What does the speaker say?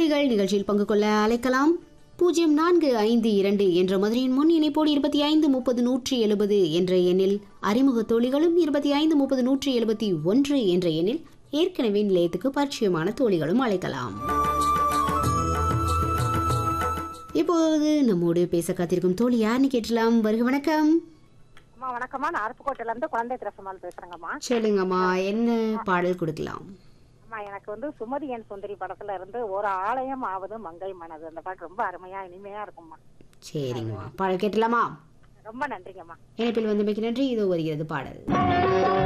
தோழிகள் நிகழ்ச்சியில் பங்கு கொள்ள அழைக்கலாம் பூஜ்ஜியம் நான்கு ஐந்து இரண்டு என்ற மதுரையின் முன் இணைப்போடு இருபத்தி ஐந்து முப்பது நூற்றி எழுபது என்ற எண்ணில் அறிமுக தோழிகளும் இருபத்தி ஐந்து முப்பது நூற்றி எழுபத்தி ஒன்று என்ற எண்ணில் ஏற்கனவே நிலையத்துக்கு பரிச்சயமான தோழிகளும் அழைக்கலாம் இப்போது நம்மோடு பேச காத்திருக்கும் தோழி யாருன்னு கேட்டலாம் வருக வணக்கம் அம்மா வணக்கம்மா நான் அருப்புக்கோட்டையில இருந்து குழந்தை திரசமால் பேசுறேங்கம்மா சொல்லுங்கம்மா என்ன பாடல் கொடுக்கலாம் அம்மா எனக்கு வந்து சுமதி என் சுந்தரி படத்துல இருந்து ஒரு ஆலயம் ஆவது மங்கை மனது அந்த பாட்டு ரொம்ப அருமையா இனிமையா இருக்கும்மா சரிங்கம்மா பாடல் கேட்டலாமா ரொம்ப நன்றிங்கம்மா இணைப்பில் வந்தமைக்கு நன்றி இதோ வருகிறது பாடல்